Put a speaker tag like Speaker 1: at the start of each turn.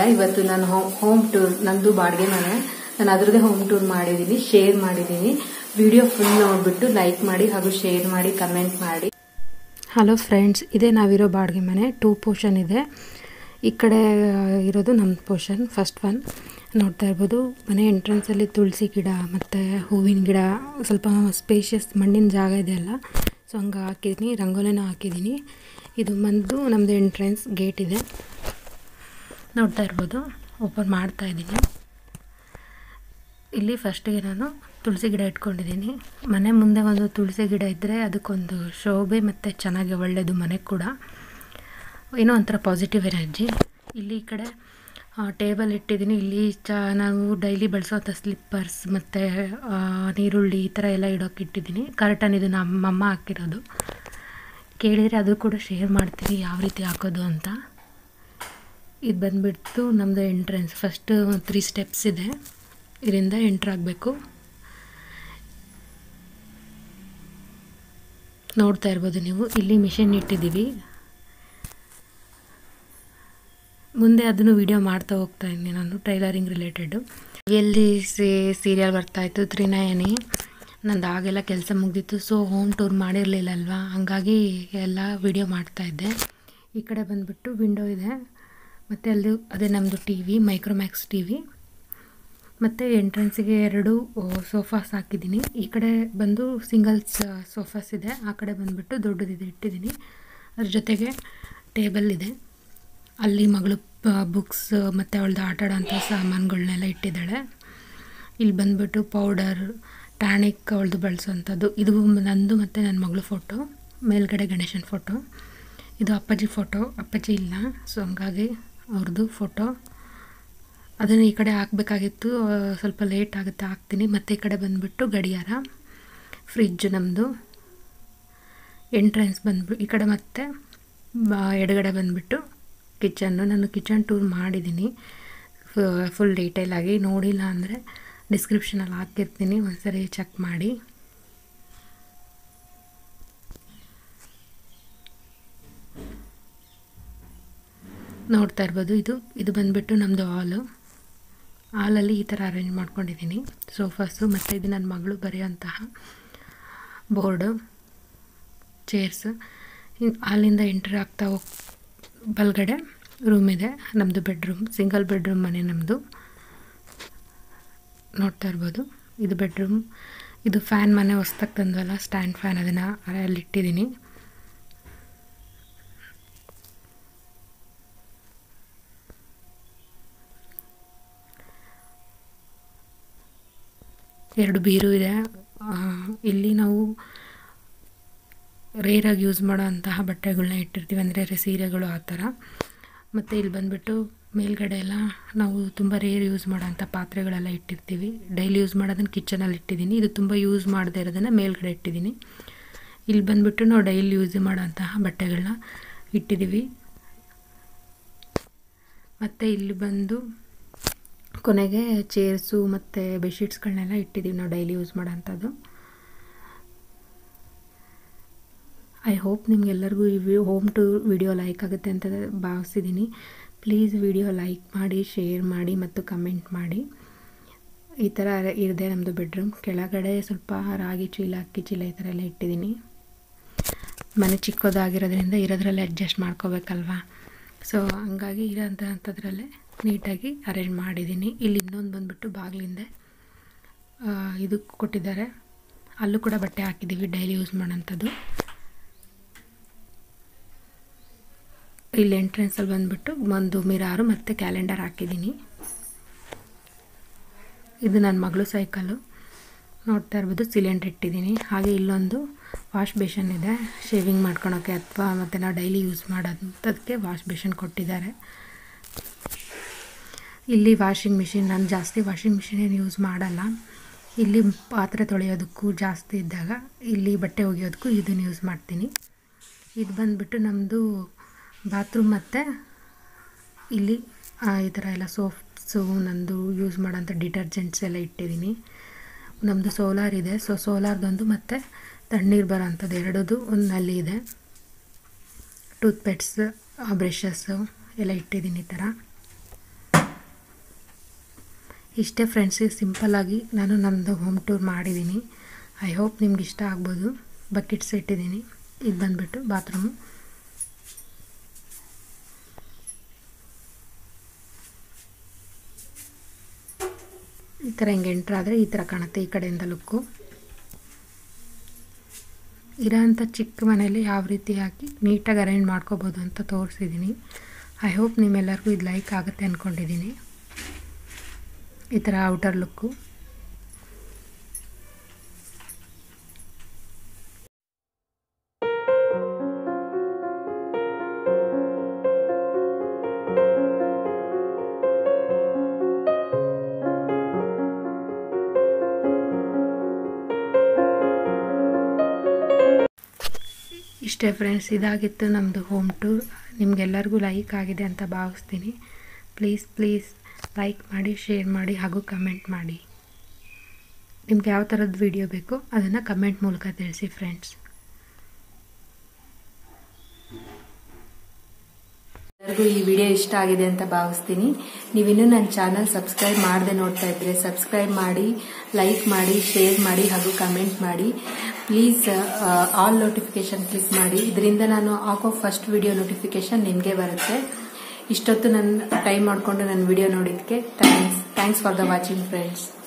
Speaker 1: ಇವತ್ತು ನಾನು home tour ನಂದು ಬಾಡಿಗೆ ಮನೆ ನಾನು ಅದ್ರದ್ದೇ ಹೋಮ್ ಟೂರ್ ಮಾಡಿದ್ದೀನಿ ಶೇರ್ ಮಾಡಿದ್ದೀನಿ ವಿಡಿಯೋ ಫುಲ್ ನೋಡ್ಬಿಟ್ಟು ಲೈಕ್ ಮಾಡಿ ಹಾಗೂ ಶೇರ್ ಮಾಡಿ ಕಮೆಂಟ್ ಮಾಡಿ ಹಲೋ ಫ್ರೆಂಡ್ಸ್ ಇದೇ ನಾವಿರೋ ಬಾಡಿಗೆ ಮನೆ ಟೂ ಪೋರ್ಷನ್ ಇದೆ ಈ ಕಡೆ ಇರೋದು ನಮ್ಮ ಪೋರ್ಷನ್ ಫಸ್ಟ್ ಒನ್ ನೋಡ್ತಾ ಇರ್ಬೋದು ಮನೆ ಎಂಟ್ರೆನ್ಸಲ್ಲಿ ತುಳಸಿ ಗಿಡ ಮತ್ತು ಹೂವಿನ ಗಿಡ ಸ್ವಲ್ಪ ಸ್ಪೇಷಿಯಸ್ ಮಣ್ಣಿನ ಜಾಗ ಇದೆಯಲ್ಲ ಸೊ ಹಂಗೆ ಹಾಕಿದ್ದೀನಿ ರಂಗೋಲಿನ ಹಾಕಿದ್ದೀನಿ ಇದು ಬಂದು ನಮ್ಮದು ಎಂಟ್ರೆನ್ಸ್ ಗೇಟ್ ಇದೆ ನೋಡ್ತಾ ಇರ್ಬೋದು ಓಪನ್ ಮಾಡ್ತಾ ಇದ್ದೀನಿ ಇಲ್ಲಿ ಫಸ್ಟಿಗೆ ನಾನು ತುಳಸಿ ಗಿಡ ಇಟ್ಕೊಂಡಿದ್ದೀನಿ ಮನೆ ಮುಂದೆ ಒಂದು ತುಳಸಿ ಗಿಡ ಇದ್ದರೆ ಅದಕ್ಕೊಂದು ಶೋಭೆ ಮತ್ತು ಚೆನ್ನಾಗಿ ಒಳ್ಳೆಯದು ಮನೆಗೆ ಕೂಡ ಏನೋ ಒಂಥರ ಪಾಸಿಟಿವ್ ಎನರ್ಜಿ ಇಲ್ಲಿ ಈ ಕಡೆ ಟೇಬಲ್ ಇಟ್ಟಿದ್ದೀನಿ ಇಲ್ಲಿ ಚ ನಾವು ಡೈಲಿ ಬಳಸೋಂಥ ಸ್ಲಿಪ್ಪರ್ಸ್ ಮತ್ತು ನೀರುಳ್ಳಿ ಈ ಥರ ಎಲ್ಲ ಇಡೋಕೆ ಇಟ್ಟಿದ್ದೀನಿ ಕರ್ಟನ್ ಇದು ನಮ್ಮಮ್ಮ ಹಾಕಿರೋದು ಕೇಳಿದರೆ ಅದು ಕೂಡ ಶೇರ್ ಮಾಡ್ತೀನಿ ಯಾವ ರೀತಿ ಹಾಕೋದು ಅಂತ ಇದು ಬಂದುಬಿಟ್ಟು ನಮ್ಮದು ಎಂಟ್ರೆನ್ಸ್ ಫಸ್ಟು ತ್ರೀ ಸ್ಟೆಪ್ಸ್ ಇದೆ ಇದರಿಂದ ಎಂಟ್ರ್ ಆಗಬೇಕು ನೋಡ್ತಾ ಇರ್ಬೋದು ನೀವು ಇಲ್ಲಿ ಮಿಷಿನ್ ಇಟ್ಟಿದ್ದೀವಿ ಮುಂದೆ ಅದನ್ನು ವಿಡಿಯೋ ಮಾಡ್ತಾ ಹೋಗ್ತಾ ಇದ್ದೀನಿ ನಾನು ಟೈಲರಿಂಗ್ ರಿಲೇಟೆಡು ಎಲ್ಲಿ ಸೀರಿಯಲ್ ಬರ್ತಾಯಿತ್ತು ತ್ರಿನಯನಿ ನಂದು ಆಗೆಲ್ಲ ಕೆಲಸ ಮುಗ್ದಿತ್ತು ಸೊ ಹೋಮ್ ಟೂರ್ ಮಾಡಿರಲಿಲ್ಲ ಅಲ್ವಾ ಹಂಗಾಗಿ ಎಲ್ಲ ವಿಡಿಯೋ ಮಾಡ್ತಾಯಿದ್ದೆ ಈ ಕಡೆ ಬಂದುಬಿಟ್ಟು ವಿಂಡೋ ಇದೆ ಮತ್ತು ಅಲ್ಲಿ ಅದೇ ನಮ್ಮದು T V Micromax T V ಮತ್ತು ಎಂಟ್ರೆನ್ಸಿಗೆ ಎರಡು ಸೋಫಾಸ್ ಹಾಕಿದ್ದೀನಿ ಈ ಕಡೆ ಬಂದು ಸಿಂಗಲ್ಸ್ ಸೋಫಾಸ್ ಇದೆ ಆ ಕಡೆ ಬಂದುಬಿಟ್ಟು ದೊಡ್ಡದಿದೆ ಇಟ್ಟಿದ್ದೀನಿ ಅದ್ರ ಜೊತೆಗೆ ಟೇಬಲ್ ಇದೆ ಅಲ್ಲಿ ಮಗಳು ಬುಕ್ಸ್ ಮತ್ತು ಅವಳದು ಆಟ ಆಡೋಂಥ ಸಾಮಾನುಗಳನ್ನೆಲ್ಲ ಇಟ್ಟಿದ್ದಾಳೆ ಇಲ್ಲಿ ಬಂದುಬಿಟ್ಟು ಪೌಡರ್ ಟಾನಿಕ್ ಅವಳದು ಬಳಸೋವಂಥದ್ದು ಇದು ನಂದು ಮತ್ತು ನನ್ನ ಮಗಳು ಫೋಟೋ ಮೇಲ್ಗಡೆ ಗಣೇಶನ ಫೋಟೋ ಇದು ಅಪ್ಪಾಜಿ ಫೋಟೋ ಅಪ್ಪಾಜಿ ಇಲ್ಲ ಸೊ ಹಂಗಾಗಿ ಅವ್ರದ್ದು ಫೋಟೋ ಅದನ್ನು ಈ ಕಡೆ ಹಾಕಬೇಕಾಗಿತ್ತು ಸ್ವಲ್ಪ ಲೇಟ್ ಆಗುತ್ತೆ ಹಾಕ್ತೀನಿ ಮತ್ತು ಈ ಕಡೆ ಬಂದುಬಿಟ್ಟು ಗಡಿಯಾರ ಫ್ರಿಜ್ ನಮ್ಮದು ಎಂಟ್ರೆನ್ಸ್ ಬಂದ್ಬಿಟ್ಟು ಈ ಕಡೆ ಮತ್ತೆ ಎಡಗಡೆ ಬಂದುಬಿಟ್ಟು ಕಿಚನ್ನು ನಾನು ಕಿಚನ್ ಟೂರ್ ಮಾಡಿದ್ದೀನಿ ಫುಲ್ ಡೀಟೇಲಾಗಿ ನೋಡಿಲ್ಲ ಅಂದರೆ ಡಿಸ್ಕ್ರಿಪ್ಷನಲ್ಲಿ ಹಾಕಿರ್ತೀನಿ ಒಂದ್ಸರಿ ಚೆಕ್ ಮಾಡಿ ನೋಡ್ತಾ ಇರ್ಬೋದು ಇದು ಇದು ಬಂದುಬಿಟ್ಟು ನಮ್ಮದು ಹಾಲು ಹಾಲಲ್ಲಿ ಈ ಥರ ಅರೇಂಜ್ ಮಾಡ್ಕೊಂಡಿದ್ದೀನಿ ಸೋಫಾಸು ಮತ್ತು ಇದು ನನ್ನ ಮಗಳು ಬರೆಯೋಂತಹ ಬೋರ್ಡು ಚೇರ್ಸ್ ಹಾಲಿಂದ ಎಂಟ್ರಿ ಆಗ್ತಾ ಹೋಗಿ ಬಲಗಡೆ ರೂಮ್ ಇದೆ ನಮ್ಮದು ಬೆಡ್ರೂಮ್ ಸಿಂಗಲ್ ಬೆಡ್ರೂಮ್ ಮನೆ ನಮ್ಮದು ನೋಡ್ತಾ ಇರ್ಬೋದು ಇದು ಬೆಡ್ರೂಮ್ ಇದು ಫ್ಯಾನ್ ಮನೆ ಹೊಸ್ದಾಗಿ ತಂದ್ವಲ್ಲ ಸ್ಟ್ಯಾಂಡ್ ಫ್ಯಾನ್ ಅದನ್ನು ಅಲ್ಲಿ ಇಟ್ಟಿದ್ದೀನಿ ಎರಡು ಬೀರು ಇದೆ ಇಲ್ಲಿ ನಾವು ರೇರಾಗಿ ಯೂಸ್ ಮಾಡೋ ಅಂತಹ ಬಟ್ಟೆಗಳನ್ನ ಇಟ್ಟಿರ್ತೀವಿ ಅಂದರೆ ಸೀರೆಗಳು ಆ ಥರ ಮತ್ತು ಇಲ್ಲಿ ಬಂದುಬಿಟ್ಟು ಮೇಲ್ಗಡೆ ಎಲ್ಲ ನಾವು ತುಂಬ ರೇರ್ ಯೂಸ್ ಮಾಡೋಂಥ ಪಾತ್ರೆಗಳೆಲ್ಲ ಇಟ್ಟಿರ್ತೀವಿ ಡೈಲಿ ಯೂಸ್ ಮಾಡೋದನ್ನು ಕಿಚನಲ್ಲಿ ಇಟ್ಟಿದ್ದೀನಿ ಇದು ತುಂಬ ಯೂಸ್ ಮಾಡದೇ ಇರೋದನ್ನು ಮೇಲ್ಗಡೆ ಇಟ್ಟಿದ್ದೀನಿ ಇಲ್ಲಿ ಬಂದುಬಿಟ್ಟು ನಾವು ಡೈಲಿ ಯೂಸ್ ಮಾಡೋಂತಹ ಬಟ್ಟೆಗಳನ್ನ ಇಟ್ಟಿದ್ದೀವಿ ಮತ್ತು ಇಲ್ಲಿ ಬಂದು ಕೊನೆಗೆ ಚೇರ್ಸು ಮತ್ತು ಬೆಡ್ಶೀಟ್ಸ್ಗಳನ್ನೆಲ್ಲ ಇಟ್ಟಿದ್ದೀವಿ ನಾವು ಡೈಲಿ ಯೂಸ್ ಮಾಡೋಂಥದ್ದು ಐ ಹೋಪ್ ನಿಮಗೆಲ್ಲರಿಗೂ ಈ ವಿ ಹೋಮ್ ಟೂರ್ ವಿಡಿಯೋ ಲೈಕ್ ಆಗುತ್ತೆ ಅಂತ ಭಾವಿಸಿದ್ದೀನಿ ಪ್ಲೀಸ್ ವಿಡಿಯೋ ಲೈಕ್ ಮಾಡಿ ಶೇರ್ ಮಾಡಿ ಮತ್ತು ಕಮೆಂಟ್ ಮಾಡಿ ಈ ಥರ ಇದೆ ನಮ್ಮದು ಬೆಡ್ರೂಮ್ ಕೆಳಗಡೆ ಸ್ವಲ್ಪ ರಾಗಿ ಚೀಲ ಅಕ್ಕಿ ಚೀಲ ಈ ಥರ ಎಲ್ಲ ಇಟ್ಟಿದ್ದೀನಿ ಮನೆ ಚಿಕ್ಕದಾಗಿರೋದ್ರಿಂದ ಇರೋದ್ರಲ್ಲೇ ಅಡ್ಜಸ್ಟ್ ಮಾಡ್ಕೋಬೇಕಲ್ವಾ ಸೊ ಹಂಗಾಗಿ ಇರೋಂಥದ್ರಲ್ಲೇ ನೀಟಾಗಿ ಅರೇಂಜ್ ಮಾಡಿದ್ದೀನಿ ಇಲ್ಲಿ ಇನ್ನೊಂದು ಬಂದುಬಿಟ್ಟು ಬಾಗಿಲಿಂದೆ ಇದು ಕೊಟ್ಟಿದ್ದಾರೆ ಅಲ್ಲೂ ಕೂಡ ಬಟ್ಟೆ ಹಾಕಿದ್ದೀವಿ ಡೈಲಿ ಯೂಸ್ ಮಾಡೋಂಥದ್ದು ಇಲ್ಲಿ ಎಂಟ್ರೆನ್ಸಲ್ಲಿ ಬಂದುಬಿಟ್ಟು ಒಂದು ಮಿರಾರು ಮತ್ತು ಕ್ಯಾಲೆಂಡರ್ ಹಾಕಿದ್ದೀನಿ ಇದು ನನ್ನ ಮಗಳು ಸೈಕಲ್ಲು ನೋಡ್ತಾ ಇರ್ಬೋದು ಸಿಲಿಂಡ್ರ್ ಇಟ್ಟಿದ್ದೀನಿ ಹಾಗೆ ಇಲ್ಲೊಂದು ವಾಶ್ ಬೇಷನ್ ಇದೆ ಶೇವಿಂಗ್ ಮಾಡ್ಕೊಳೋಕ್ಕೆ ಅಥವಾ ಮತ್ತು ನಾವು ಡೈಲಿ ಯೂಸ್ ಮಾಡೋಂಥದ್ದಕ್ಕೆ ವಾಶ್ ಬೇಷನ್ ಕೊಟ್ಟಿದ್ದಾರೆ ಇಲ್ಲಿ ವಾಷಿಂಗ್ ಮಿಷಿನ್ ನಾನು ಜಾಸ್ತಿ ವಾಷಿಂಗ್ ಮಿಷಿನ್ ಏನು ಯೂಸ್ ಮಾಡಲ್ಲ ಇಲ್ಲಿ ಪಾತ್ರೆ ತೊಳೆಯೋದಕ್ಕೂ ಜಾಸ್ತಿ ಇದ್ದಾಗ ಇಲ್ಲಿ ಬಟ್ಟೆ ಒಗೆಯೋದಕ್ಕೂ ಇದನ್ನು ಯೂಸ್ ಮಾಡ್ತೀನಿ ಇದು ಬಂದುಬಿಟ್ಟು ನಮ್ಮದು ಬಾತ್ರೂಮ್ ಮತ್ತು ಇಲ್ಲಿ ಈ ಥರ ಎಲ್ಲ ಸೋಪ್ಸು ನಂದು ಯೂಸ್ ಮಾಡೋಂಥ ಡಿಟರ್ಜೆಂಟ್ಸ್ ಎಲ್ಲ ಇಟ್ಟಿದ್ದೀನಿ ನಮ್ಮದು ಸೋಲಾರ್ ಇದೆ ಸೊ ಸೋಲಾರ್ದೊಂದು ಮತ್ತು ತಣ್ಣೀರು ಬರೋಂಥದ್ದು ಎರಡದು ಒಂದು ನಲ್ಲಿ ಇದೆ ಟೂತ್ ಪೇಟ್ಸ್ ಬ್ರಷಸ್ಸು ಎಲ್ಲ ಇಟ್ಟಿದ್ದೀನಿ ಈ ಥರ ಇಷ್ಟೇ ಫ್ರೆಂಡ್ಸ್ ಸಿಂಪಲ್ಲಾಗಿ ನಾನು ನಮ್ಮದು ಹೋಮ್ ಟೂರ್ ಮಾಡಿದ್ದೀನಿ ಐ ಹೋಪ್ ನಿಮ್ಗೆ ಇಷ್ಟ ಆಗ್ಬೋದು ಬಕೆಟ್ಸ್ ಇಟ್ಟಿದ್ದೀನಿ ಇದು ಬಂದುಬಿಟ್ಟು ಬಾತ್ರೂಮು ಈ ಥರ ಹಿಂಗೆ ಎಂಟ್ರ್ ಆದರೆ ಈ ಥರ ಕಾಣುತ್ತೆ ಈ ಕಡೆಯಿಂದ ಲುಕ್ಕು ಇರೋಂಥ ಚಿಕ್ಕ ಮನೇಲಿ ಯಾವ ರೀತಿ ಹಾಕಿ ನೀಟಾಗಿ ಅರೇಂಜ್ ಮಾಡ್ಕೋಬೋದು ಅಂತ ತೋರಿಸಿದ್ದೀನಿ ಐ ಹೋಪ್ ನಿಮ್ಮೆಲ್ಲರಿಗೂ ಇದು ಲೈಕ್ ಆಗುತ್ತೆ ಅಂದ್ಕೊಂಡಿದ್ದೀನಿ ಈ ಥರ ಔಟರ್ ಲುಕ್ಕು ಇಷ್ಟೇ ಫ್ರೆಂಡ್ಸ್ ಇದಾಗಿತ್ತು ನಮ್ಮದು ಹೋಮ್ ಟೂರ್ ನಿಮಗೆಲ್ಲರಿಗೂ ಲೈಕ್ ಆಗಿದೆ ಅಂತ ಭಾವಿಸ್ತೀನಿ ಪ್ಲೀಸ್ ಪ್ಲೀಸ್ ಲೈಕ್ ಮಾಡಿ ಶೇರ್ ಮಾಡಿ ಹಾಗೂ ಕಮೆಂಟ್ ಮಾಡಿ ನಿಮ್ಗೆ ಯಾವ ಥರದ್ದು ವಿಡಿಯೋ ಬೇಕೋ ಅದನ್ನು ಕಮೆಂಟ್ ಮೂಲಕ ತಿಳಿಸಿ ಫ್ರೆಂಡ್ಸ್
Speaker 2: ಎಲ್ಲರಿಗೂ ಈ ವಿಡಿಯೋ ಇಷ್ಟ ಆಗಿದೆ ಅಂತ ಭಾವಿಸ್ತೀನಿ ನೀವಿನ್ನೂ ನನ್ನ ಚಾನಲ್ ಸಬ್ಸ್ಕ್ರೈಬ್ ಮಾಡದೆ ನೋಡ್ತಾ ಇದ್ರೆ ಸಬ್ಸ್ಕ್ರೈಬ್ ಮಾಡಿ ಲೈಕ್ ಮಾಡಿ ಶೇರ್ ಮಾಡಿ ಹಾಗೂ ಕಮೆಂಟ್ ಮಾಡಿ ಪ್ಲೀಸ್ ಆಲ್ ನೋಟಿಫಿಕೇಶನ್ ಕ್ಲಿಕ್ ಮಾಡಿ ಇದರಿಂದ ನಾನು ಹಾಕೋ ಫಸ್ಟ್ ವಿಡಿಯೋ ನೋಟಿಫಿಕೇಶನ್ ನಿಮಗೆ ಬರುತ್ತೆ ಇಷ್ಟೊತ್ತು ನನ್ನ ಟೈಮ್ ಮಾಡಿಕೊಂಡು ನನ್ನ ವಿಡಿಯೋ ನೋಡಿದ್ದಕ್ಕೆ thanks thanks for the watching friends